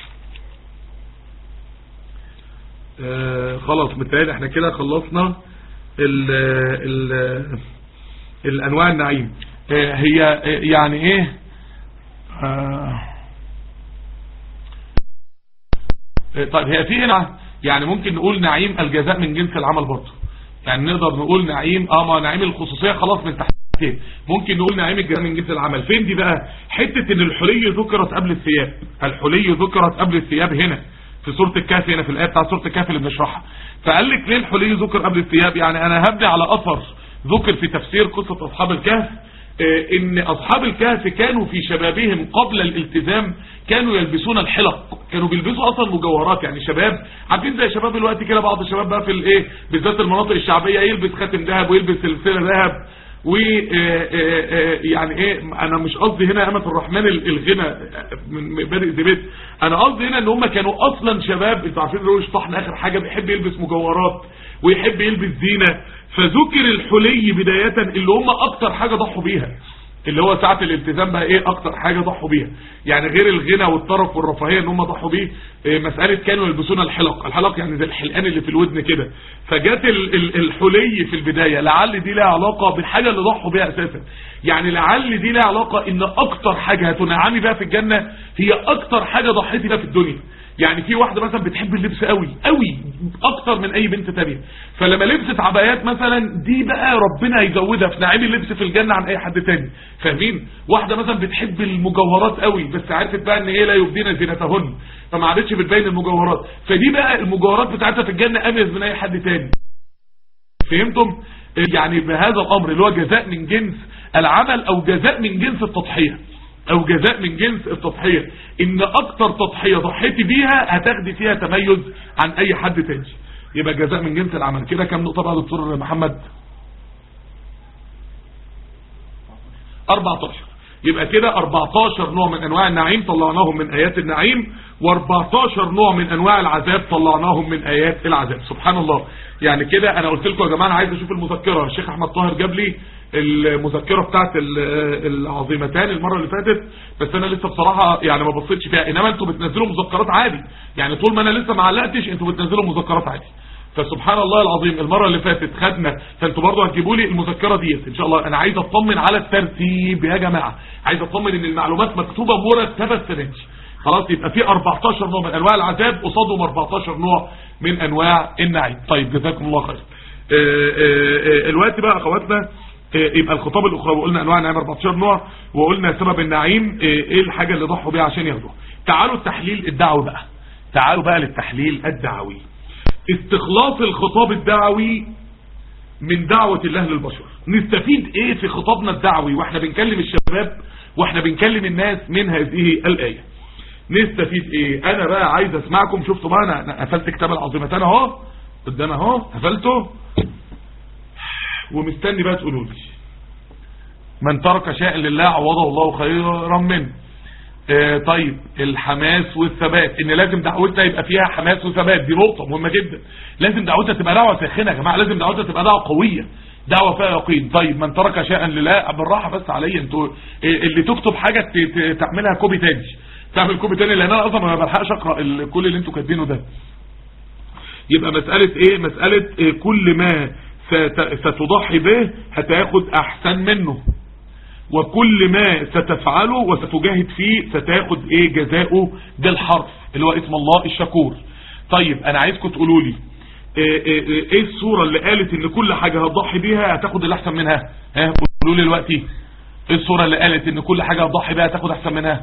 آه خلاص متهيألي احنا كده خلصنا ال ال الانواع النعيم آه هي آه يعني ايه آه آه، طيب هي في هنا يعني ممكن نقول نعيم الجزاء من جنس العمل برضه يعني نقدر نقول نعيم اه ما نعيم الخصوصية خلاص من تحت حاجتين ممكن نقول نعيم الجزاء من جنس العمل فين دي بقى حته ان الحلي ذكرت قبل الثياب الحلي ذكرت قبل الثياب هنا في سوره الكهف هنا في الايه بتاع سوره الكهف اللي بنشرحها فقال لك ليه الحلي ذكر قبل الثياب يعني انا هبني على اثر ذكر في تفسير قصه اصحاب الكهف ان اصحاب الكهف كانوا في شبابهم قبل الالتزام كانوا يلبسون الحلق كانوا بيلبسوا اصلا مجوهرات يعني شباب عارفين زي شباب الوقت كده بعض الشباب بقى في الايه بالذات المناطق الشعبيه يلبس خاتم ذهب ويلبس سلسله ذهب و يعني ايه انا مش قصدي هنا امه الرحمن الغنى من بادئ زبيت انا قصدي هنا ان هم كانوا اصلا شباب انتوا عارفين روش طحن اخر حاجه بيحب يلبس مجوهرات ويحب يلبس زينه فذكر الحلي بدايه اللي هم اكتر حاجه ضحوا بيها اللي هو ساعة الالتزام بقى ايه اكتر حاجة ضحوا بيها يعني غير الغنى والطرف والرفاهية ان هم ضحوا بيه إيه مسألة كانوا يلبسون الحلق الحلق يعني زي الحلقان اللي في الودن كده فجات ال ال الحلي في البداية لعل دي لها علاقة بالحاجة اللي ضحوا بيها اساسا يعني لعل دي لها علاقة ان اكتر حاجة هتنعمي بيها في الجنة هي اكتر حاجة ضحيتي بيها في الدنيا يعني في واحدة مثلا بتحب اللبس قوي قوي اكتر من اي بنت تانية فلما لبست عبايات مثلا دي بقى ربنا هيزودها في نعيم اللبس في الجنة عن اي حد تاني فاهمين واحدة مثلا بتحب المجوهرات قوي بس عرفت بقى ان هي لا يبدين زينتهن فما عادتش بتبين المجوهرات فدي بقى المجوهرات بتاعتها في الجنة اميز من اي حد تاني فهمتم يعني بهذا الامر اللي هو جزاء من جنس العمل او جزاء من جنس التضحيه او جزاء من جنس التضحية ان اكتر تضحية ضحيتي بيها هتاخدي فيها تميز عن اي حد تاني يبقى جزاء من جنس العمل كده كام نقطة بقى دكتور محمد 14 يبقى كده 14 نوع من انواع النعيم طلعناهم من ايات النعيم و14 نوع من انواع العذاب طلعناهم من ايات العذاب سبحان الله يعني كده انا قلت لكم يا جماعه انا عايز اشوف المذكره الشيخ احمد طاهر جاب لي المذكره بتاعت العظيمتان المره اللي فاتت بس انا لسه بصراحه يعني ما بصيتش فيها انما انتوا بتنزلوا مذكرات عادي يعني طول ما انا لسه ما علقتش انتوا بتنزلوا مذكرات عادي فسبحان الله العظيم المره اللي فاتت خدنا فانتوا برضه هتجيبوا لي المذكره ديت ان شاء الله انا عايز اطمن على الترتيب يا جماعه عايز اطمن ان المعلومات مكتوبه مرتبه السنه دي خلاص يبقى في 14 نوع من انواع العذاب قصادهم 14 نوع من انواع النعيم طيب جزاكم الله خير الوقت بقى اخواتنا يبقى الخطاب الاخروي وقلنا انواع النعيم 14 نوع وقلنا سبب النعيم ايه الحاجه اللي ضحوا بيها عشان ياخدوها تعالوا التحليل الدعوي بقى تعالوا بقى للتحليل الدعوي استخلاص الخطاب الدعوي من دعوة الله للبشر نستفيد ايه في خطابنا الدعوي واحنا بنكلم الشباب واحنا بنكلم الناس من هذه الآية نستفيد ايه انا بقى عايز اسمعكم شفتوا بقى انا قفلت كتاب العظيمتان اهو قدام اهو قفلته ومستني بقى تقولوا لي من ترك شيئا لله عوضه الله خيرا منه آه طيب الحماس والثبات ان لازم دعوتنا يبقى فيها حماس وثبات دي نقطة مهمة جدا لازم دعوتنا تبقى دعوة ساخنة يا جماعة لازم دعوتنا تبقى دعوة قوية دعوة فيها يقين طيب من ترك شيئا لله بالراحة بس عليا انتوا اللي تكتب حاجة تعملها كوبي تاني تعمل كوبي تاني لان انا اصلا ما بلحقش اقرا كل اللي انتوا كاتبينه ده يبقى مسألة ايه مسألة إيه كل ما ستضحي به هتاخد احسن منه وكل ما ستفعله وستجاهد فيه ستاخد ايه جزاؤه ده الحرف اللي هو اسم الله الشكور طيب انا عايزكم تقولوا لي ايه, إيه, ايه الصورة اللي قالت ان كل حاجة هتضحي بيها هتاخد الاحسن منها ها قولوا لي دلوقتي ايه الصورة اللي قالت ان كل حاجة هتضحي بيها هتاخد احسن منها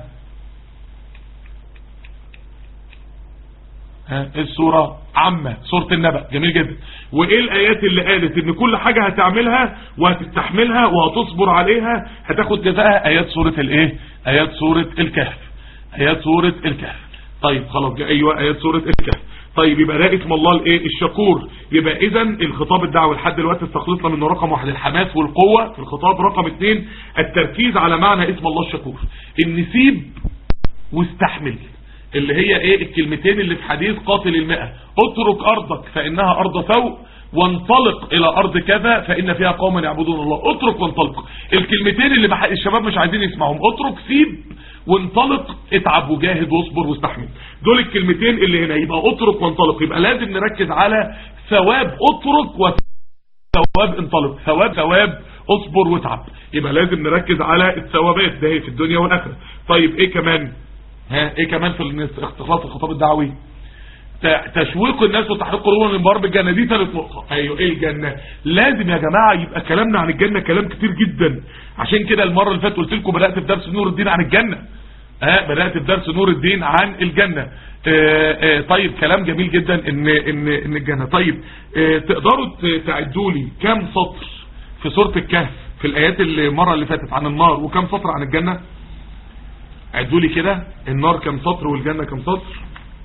ها ايه الصورة عامة صورة النبأ جميل جدا وايه الايات اللي قالت ان كل حاجة هتعملها وهتستحملها وهتصبر عليها هتاخد جزاءها ايات سورة الايه ايات سورة الكهف ايات سورة الكهف طيب خلاص ايوه ايات سورة الكهف طيب يبقى ده اسم الله الايه الشكور يبقى اذا الخطاب الدعوي لحد دلوقتي استخلصنا منه رقم واحد الحماس والقوة في الخطاب رقم اثنين التركيز على معنى اسم الله الشكور ان سيب واستحمل اللي هي ايه الكلمتين اللي في حديث قاتل المئة اترك ارضك فانها ارض سوء وانطلق الى ارض كذا فان فيها قوم يعبدون الله اترك وانطلق الكلمتين اللي بح... الشباب مش عايزين يسمعهم اترك سيب وانطلق اتعب وجاهد واصبر واستحمل دول الكلمتين اللي هنا يبقى اترك وانطلق يبقى لازم نركز على ثواب اترك وثواب انطلق ثواب ثواب اصبر واتعب يبقى لازم نركز على الثوابات ده في الدنيا والاخره طيب ايه كمان ها ايه كمان في استخلاص الخطاب الدعوي ت- تشويق الناس وتحريق قلوبهم للانبهار بالجنه دي ثالث نقطه ايوه ايه الجنه لازم يا جماعه يبقى كلامنا عن الجنه كلام كتير جدا عشان كده المره اللي فاتت قلت لكم بدات في درس نور الدين عن الجنه ها بدات في درس نور الدين عن الجنه آه، آه، طيب كلام جميل جدا ان ان ان الجنه طيب آه، تقدروا ت- تعدوا لي كام سطر في سوره الكهف في الايات اللي المره اللي فاتت عن النار وكام سطر عن الجنه عدوا لي كده النار كام سطر والجنه كام سطر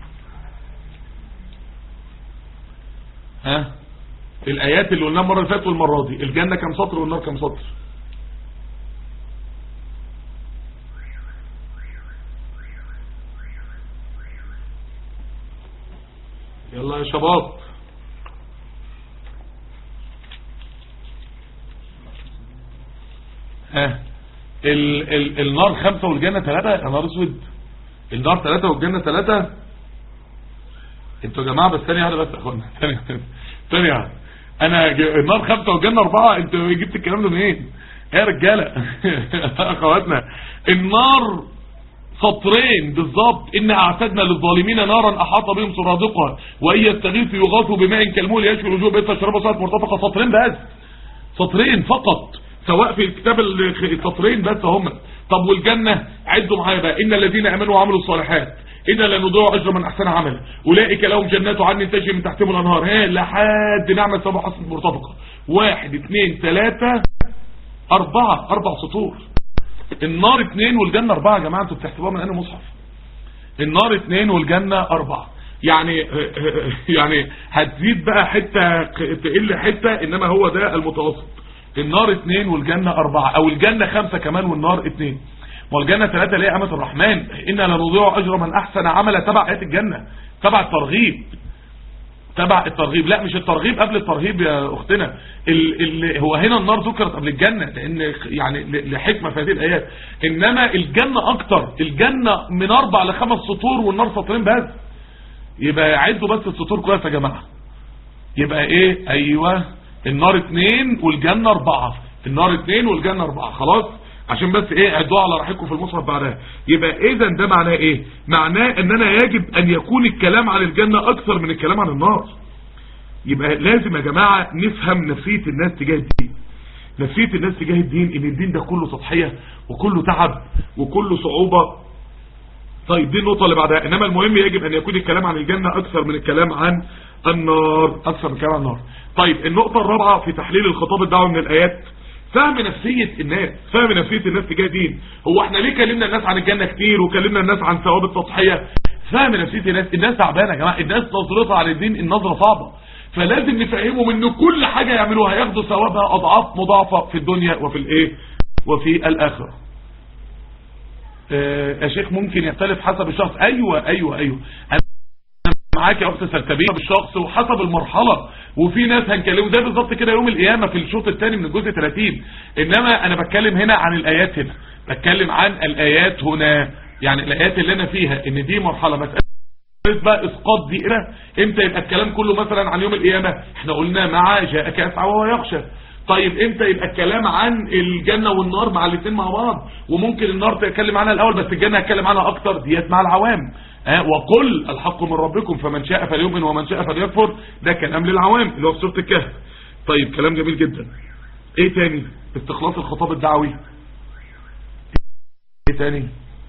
ها الايات اللي قلناها المره اللي فاتت والمره دي الجنه كام سطر والنار كام سطر يلا يا شباب ها ال ال النار خمسة والجنة ثلاثة يا نهار اسود النار ثلاثة والجنة ثلاثة انتوا يا جماعة بس ثانية واحدة بس يا اخوانا ثانية ثانية واحدة انا ج- النار خمسة والجنة اربعة انتوا جبت الكلام ده منين يا رجالة اخواتنا النار سطرين بالظبط إن أعتدنا للظالمين نارا أحاط بهم سرادقها وإن يستغيثوا يغاثوا بماء كالمول يشوي الوجوه بيت شرابه ساعة مرتفقة سطرين بس سطرين فقط سواء في الكتاب ال- السطرين بس هم طب والجنة عدوا معايا بقى إن الذين آمنوا وعملوا الصالحات إن لا نضيع أجر من أحسن عملا أولئك لهم جنات عدن تجري من تحتهم الأنهار ها لحد نعمة سبع حسن مرتفقة واحد اثنين ثلاثة أربعة أربع سطور النار اتنين والجنة اربعة يا جماعة انتوا بتحسبوها من انهي مصحف النار اتنين والجنة اربعة يعني يعني هتزيد بقى حتة تقل حتة انما هو ده المتوسط النار اتنين والجنة اربعة او الجنة خمسة كمان والنار اتنين والجنة ثلاثة ليه أمة الرحمن إنا لنضيع أجر من أحسن عملا تبع آيات الجنة تبع الترغيب تبع الترغيب لا مش الترغيب قبل الترهيب يا اختنا ال ال هو هنا النار ذكرت قبل الجنة لان يعني ل- لحكمة في هذه الايات انما الجنة اكتر الجنة من اربع لخمس سطور والنار سطرين بس يبقى عدوا بس السطور كويس يا جماعة يبقى ايه ايوه النار اتنين والجنة اربعة النار اتنين والجنة اربعة خلاص عشان بس ايه عدوها على راحتكم في المصحف بعدها يبقى اذا ده معناه ايه معناه اننا يجب ان يكون الكلام عن الجنة اكثر من الكلام عن النار يبقى لازم يا جماعة نفهم نفسية الناس تجاه الدين نفسية الناس تجاه الدين ان الدين ده كله تضحية وكله تعب وكله صعوبة طيب دي النقطة اللي بعدها انما المهم يجب ان يكون الكلام عن الجنة اكثر من الكلام عن النار اكثر من الكلام عن النار طيب النقطة الرابعة في تحليل الخطاب الدعوة من الايات فهم نفسية الناس فهم نفسية الناس تجاه دين هو احنا ليه كلمنا الناس عن الجنة كتير وكلمنا الناس عن ثواب التضحية فهم نفسية الناس الناس تعبانة يا جماعة الناس نظرتها على الدين النظرة صعبة فلازم نفهمهم ان كل حاجة يعملوها ياخدوا ثوابها اضعاف مضاعفة في الدنيا وفي الايه وفي الاخرة آه، يا شيخ ممكن يختلف حسب الشخص ايوه ايوه ايوه أنا معاك يا اخت سلتبيه بالشخص وحسب المرحله وفي ناس هنكلمه ده بالظبط كده يوم القيامه في الشوط الثاني من الجزء 30 انما انا بتكلم هنا عن الايات هنا بتكلم عن الايات هنا يعني الايات اللي انا فيها ان دي مرحله مساله بقى اسقاط دي إيه؟ امتى يبقى الكلام كله مثلا عن يوم القيامه احنا قلنا مع جاءك يسعى وهو يخشى طيب امتى يبقى الكلام عن الجنة والنار مع الاثنين مع بعض وممكن النار تتكلم عنها الاول بس الجنة هتكلم عنها اكتر ديت مع العوام اه وقل الحق من ربكم فمن شاء فليؤمن ومن شاء فليكفر ده كلام للعوام اللي هو في سوره الكهف طيب كلام جميل جدا ايه تاني استخلاص الخطاب الدعوي ايه تاني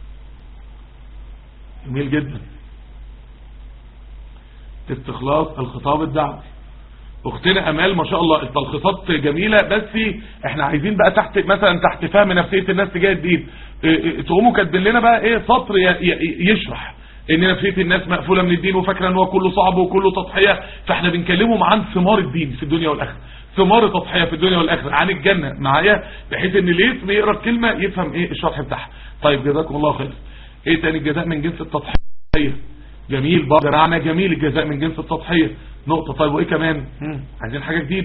جميل جدا استخلاص الخطاب الدعوي اختنا امال ما شاء الله التلخيصات جميله بس احنا عايزين بقى تحت مثلا تحت فهم نفسيه الناس تجاه الدين اه، اه، تقوموا كاتبين لنا بقى ايه سطر ي- ي- يشرح ان نفسيه الناس مقفوله من الدين وفاكره ان هو كله صعب وكله تضحيه فاحنا بنكلمهم عن ثمار الدين في الدنيا والاخره ثمار تضحيه في الدنيا والاخره عن الجنه معايا بحيث ان اللي يسمع يقرا الكلمه يفهم ايه الشرح بتاعها طيب جزاكم الله خير ايه تاني الجزاء من جنس التضحيه جميل برضه معنى جميل الجزاء من جنس التضحية نقطة طيب وايه كمان مم. عايزين حاجة جديدة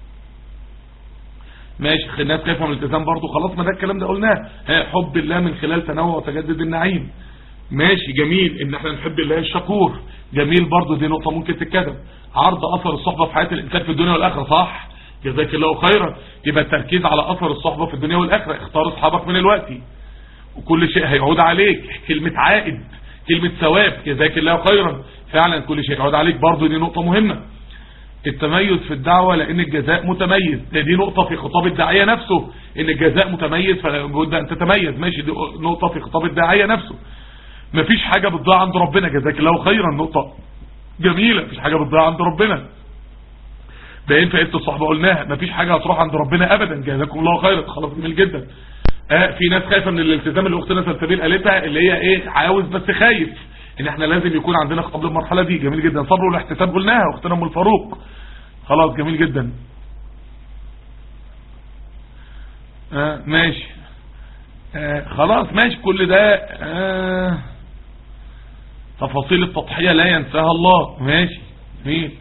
ماشي الناس كيف من الالتزام برضه خلاص ما ده الكلام ده قلناه ها، حب الله من خلال تنوع وتجدد النعيم ماشي جميل ان احنا نحب الله الشكور جميل برضه دي نقطة ممكن تتكتب عرض اثر الصحبة في حياة الانسان في الدنيا والاخرة صح جزاك الله خيرا يبقى التركيز على اثر الصحبة في الدنيا والاخرة اختار اصحابك من الوقت وكل شيء هيعود عليك كلمة عائد كلمة ثواب جزاك الله خيرا فعلا كل شيء يعود عليك برضه دي نقطة مهمة التميز في الدعوة لان الجزاء متميز ده دي نقطة في خطاب الداعية نفسه ان الجزاء متميز فلابد ان تتميز ماشي دي نقطة في خطاب الداعية نفسه مفيش حاجة بتضيع عند ربنا جزاك الله خيرا نقطة جميلة مفيش حاجة بتضيع عند ربنا باين في الصحبة قلناها مفيش حاجة هتروح عند ربنا ابدا جزاكم الله خيرا خلاص جميل جدا آه في ناس خايفة من الالتزام اللي اختنا سلسبيل قالتها اللي هي ايه عاوز بس خايف ان احنا لازم يكون عندنا خطاب للمرحلة دي جميل جدا صبر والاحتساب قلناها اختنا ام الفاروق خلاص جميل جدا آه ماشي آه خلاص ماشي كل ده آه تفاصيل التضحية لا ينساها الله ماشي جميل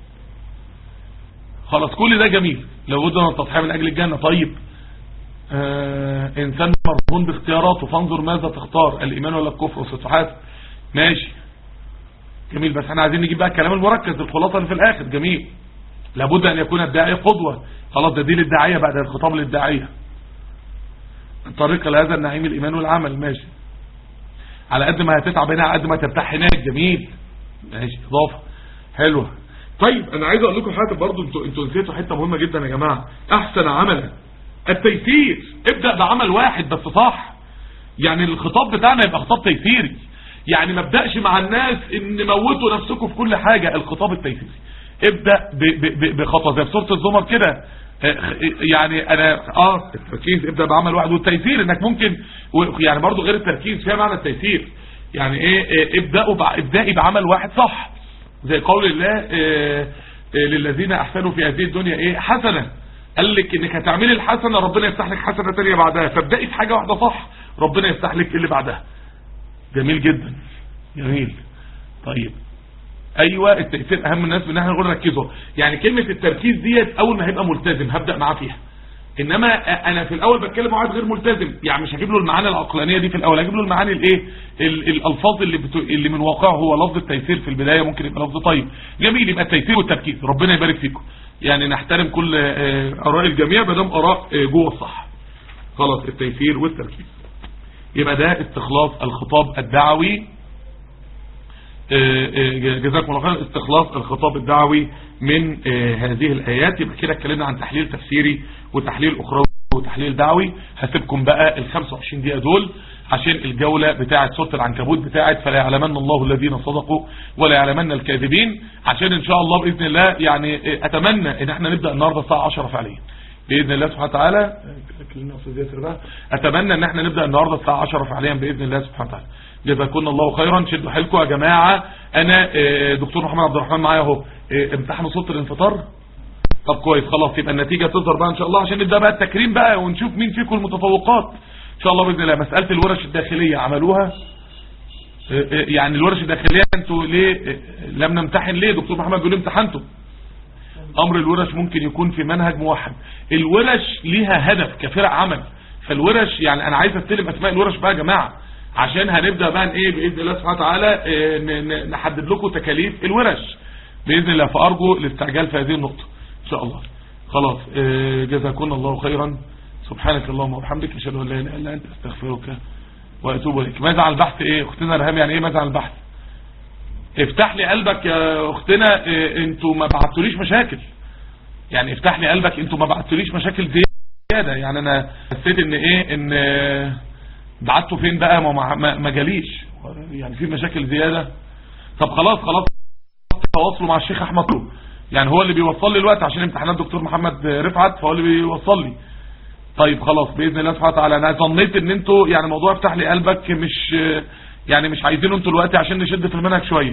خلاص كل ده جميل لابد من التضحية من اجل الجنة طيب آه انسان مرهون باختياراته فانظر ماذا تختار الايمان ولا الكفر وستحاسب ماشي جميل بس احنا عايزين نجيب بقى الكلام المركز الخلاصة اللي في الاخر جميل لابد ان يكون الداعية قدوة خلاص ده دي للداعية بعد الخطاب للداعية طريقة لهذا النعيم الايمان والعمل ماشي على قد ما هتتعب هنا على قد ما ترتاح هناك جميل ماشي اضافة حلوة طيب انا عايز اقول لكم حاجة برضو انتوا انتوا نسيتوا حتة مهمة جدا يا جماعة احسن عملا التيسير ابدأ بعمل واحد بس صح يعني الخطاب بتاعنا يبقى خطاب تيسيري يعني ما ابدأش مع الناس ان موتوا نفسكم في كل حاجة الخطاب التيسيري ابدأ بخطوة زي في سورة الزمر كده يعني انا اه التركيز ابدأ بعمل واحد والتيسير انك ممكن يعني برضو غير التركيز فيها معنى التيسير يعني ايه ابدأوا ابدأي بعمل واحد صح زي قول الله اه للذين احسنوا في هذه الدنيا ايه حسنة قال لك انك هتعملي الحسنة ربنا يفتح لك حسنة تانية بعدها فابدأي في حاجة واحدة صح ربنا يفتح لك اللي بعدها جميل جدا جميل طيب ايوه التأثير اهم الناس من احنا نقول ركزوا يعني كلمة التركيز ديت اول ما هيبقى ملتزم هبدأ معاه فيها انما انا في الاول بتكلم واحد غير ملتزم يعني مش هجيب له المعاني العقلانيه دي في الاول هجيب له المعاني الايه الالفاظ اللي بتو... اللي من واقعه هو لفظ التيسير في البدايه ممكن يبقى لفظ طيب جميل يبقى التيسير والتركيز ربنا يبارك فيكم يعني نحترم كل اراء الجميع ما دام اراء جوه الصح خلاص التيسير والتركيز يبقى ده استخلاص الخطاب الدعوي جزاكم الله خير استخلاص الخطاب الدعوي من هذه الآيات يبقى كده اتكلمنا عن تحليل تفسيري وتحليل أخروي وتحليل دعوي هسيبكم بقى ال 25 دقيقة دول عشان الجولة بتاعة سورة العنكبوت بتاعة فلا يعلمن الله الذين صدقوا ولا يعلمن الكاذبين عشان ان شاء الله بإذن الله يعني اتمنى ان احنا نبدأ النهاردة الساعة 10 فعليا بإذن الله سبحانه وتعالى اتمنى ان احنا نبدأ النهاردة الساعة 10 فعليا بإذن الله سبحانه وتعالى جزاكم الله خيرا شدوا حيلكم يا جماعة انا دكتور محمد عبد الرحمن معايا اهو امتحنوا صوت الانفطار طب كويس خلاص يبقى النتيجة تظهر بقى ان شاء الله عشان نبدأ بقى التكريم بقى ونشوف مين فيكم المتفوقات ان شاء الله باذن الله مسألة الورش الداخلية عملوها يعني الورش الداخلية انتوا ليه لم نمتحن ليه دكتور محمد بيقول امتحنتوا امر الورش ممكن يكون في منهج موحد الورش ليها هدف كفرق عمل فالورش يعني انا عايز استلم اسماء الورش بقى يا جماعه عشان هنبدا بقى ايه باذن الله سبحانه وتعالى نحدد لكم تكاليف الورش باذن الله فارجو الاستعجال في هذه النقطه ان شاء الله خلاص جزاكم الله خيرا سبحانك اللهم وبحمدك اشهد ان لا اله الا انت استغفرك واتوب اليك ماذا عن البحث ايه اختنا رهام يعني ايه ماذا عن البحث افتح لي قلبك يا اختنا إيه انتوا ما بعتوليش مشاكل يعني افتح لي قلبك انتوا ما بعتوليش مشاكل زياده يعني انا حسيت ان ايه ان بعتوا فين بقى ما, ما, ما جاليش يعني في مشاكل زياده طب خلاص خلاص تواصلوا مع الشيخ احمد يعني هو اللي بيوصل لي الوقت عشان امتحانات دكتور محمد رفعت فهو اللي بيوصل لي طيب خلاص باذن الله سبحانه وتعالى انا ظنيت ان انتوا يعني موضوع افتح لي قلبك مش يعني مش عايزينه انتوا الوقت عشان نشد في المنهج شويه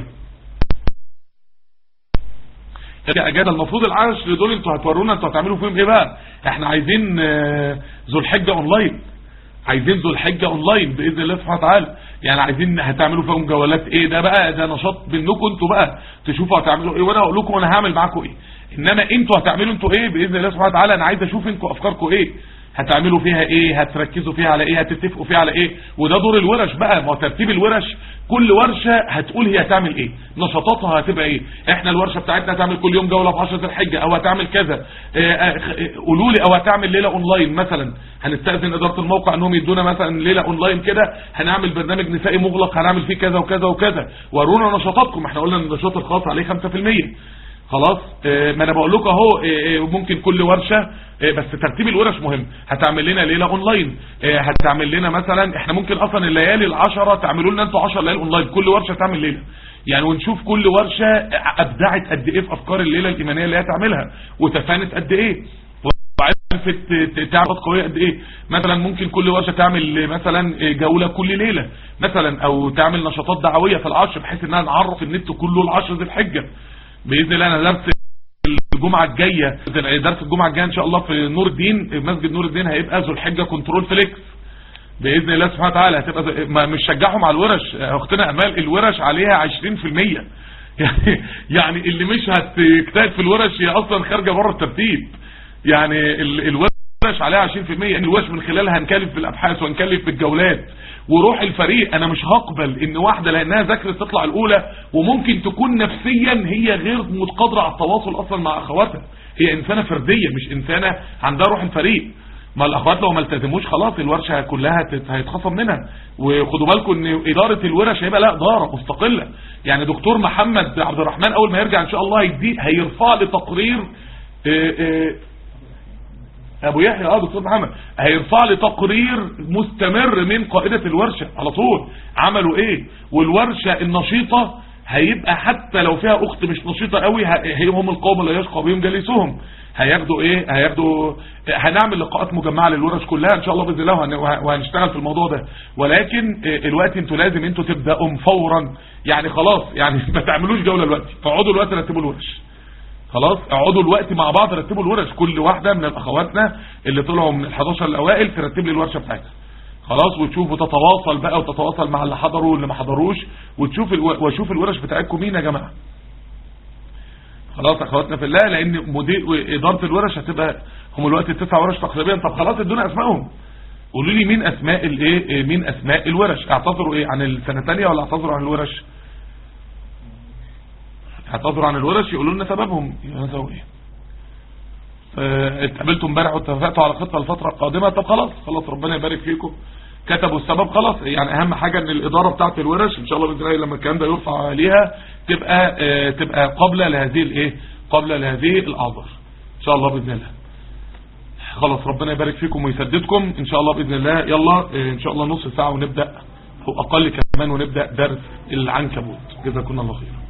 اجازه المفروض العشر دول انتوا هتورونا انتوا هتعملوا فيهم ايه بقى احنا عايزين ذو الحجه اونلاين عايزين ذو الحجه اونلاين باذن الله سبحانه وتعالى يعني عايزين هتعملوا فيهم جولات ايه ده بقى ده نشاط منكم انتوا بقى تشوفوا هتعملوا ايه وانا اقول لكم انا هعمل معاكم ايه انما انتوا هتعملوا انتوا ايه باذن الله سبحانه وتعالى انا عايز اشوف انتوا افكاركم ايه هتعملوا فيها ايه هتركزوا فيها على ايه هتتفقوا فيها على ايه وده دور الورش بقى ما هو ترتيب الورش كل ورشة هتقول هي هتعمل ايه نشاطاتها هتبقى ايه احنا الورشة بتاعتنا هتعمل كل يوم جولة في عشرة الحجة او هتعمل كذا اه، اه، قولوا لي او هتعمل ليلة اونلاين مثلا هنستأذن ادارة الموقع انهم يدونا مثلا ليلة اونلاين كده هنعمل برنامج نسائي مغلق هنعمل فيه كذا وكذا وكذا ورونا نشاطاتكم احنا قلنا ان النشاط الخاص عليه 5% خلاص اه، ما انا بقول لكم اهو اه، اه، ممكن كل ورشة اه، بس ترتيب الورش مهم هتعمل لنا ليلة اونلاين اه، هتعمل لنا مثلا احنا ممكن اصلا الليالي العشرة تعملوا لنا انتوا 10 ليالي اونلاين كل ورشة تعمل ليلة يعني ونشوف كل ورشة ابدعت قد ايه في افكار الليلة الايمانية اللي هي تعملها وتفانت قد ايه وعرفت تعمل قوية قد ايه مثلا ممكن كل ورشة تعمل مثلا جولة كل ليلة مثلا او تعمل نشاطات دعوية في العشر بحيث انها نعرف النت كله العشر ذي الحجة باذن الله انا درس الجمعة الجاية درس الجمعة الجاية ان شاء الله في نور الدين مسجد نور الدين هيبقى ذو الحجة كنترول فليكس باذن الله سبحانه وتعالى هتبقى زي- ما مش شجعهم على الورش اختنا امال الورش عليها 20% يعني يعني اللي مش هتجتهد في الورش هي اصلا خارجه بره الترتيب يعني ال- الورش عليها 20% ان الورش من خلالها هنكلف بالابحاث وهنكلف بالجولات وروح الفريق انا مش هقبل ان واحده لانها ذاكرت تطلع الاولى وممكن تكون نفسيا هي غير متقدره على التواصل اصلا مع اخواتها هي انسانه فرديه مش انسانه عندها روح الفريق ما الاخوات لو ما التزموش خلاص الورشه كلها هتت- هيتخصم منها وخدوا بالكم ان اداره الورش هيبقى لها اداره مستقله يعني دكتور محمد عبد الرحمن اول ما يرجع ان شاء الله هيدي هيرفع لي تقرير آه، آه، ابو يحيى اه دكتور محمد هيرفع لي تقرير مستمر من قائده الورشه على طول عملوا ايه والورشه النشيطه هيبقى حتى لو فيها اخت مش نشيطه قوي ه- هي هم القوم لا يشقى بهم جليسهم هياخدوا ايه هياخدوا هنعمل لقاءات مجمعه للورش كلها ان شاء الله باذن الله وهن- وه- وهنشتغل في الموضوع ده ولكن آه، الوقت انتوا لازم انتوا تبداوا فورا يعني خلاص يعني ما تعملوش جوله دلوقتي فاقعدوا الوقت رتبوا الورش خلاص اقعدوا الوقت مع بعض رتبوا الورش كل واحدة من الاخواتنا اللي طلعوا من ال11 الاوائل ترتب لي الورشة بتاعتها خلاص وتشوفوا تتواصل بقى وتتواصل مع اللي حضروا واللي ما حضروش وتشوف الو... واشوف الورش بتاعتكم مين يا جماعة خلاص اخواتنا في الله لان مدير اداره الورش هتبقى هم الوقت التسع ورش تقريبا طب خلاص ادونا اسمائهم قولوا لي مين اسماء الايه إيه، مين اسماء الورش اعتذروا ايه عن السنه الثانيه ولا اعتذروا عن الورش اعتذروا عن الورش يقولوا لنا سببهم يسوي ايه آه، اتقابلتوا امبارح واتفقتوا على خطه الفتره القادمه طب خلاص خلاص ربنا يبارك فيكم كتبوا السبب خلاص يعني اهم حاجه ان الاداره بتاعه الورش ان شاء الله باذن الله لما الكلام ده يرفع عليها تبقى آه، تبقى قابله لهذه الايه قابله لهذه الاعذار ان شاء الله باذن الله خلاص ربنا يبارك فيكم ويسددكم ان شاء الله باذن الله يلا آه، ان شاء الله نص ساعه ونبدا او اقل كمان ونبدا درس العنكبوت جزاكم الله خيرا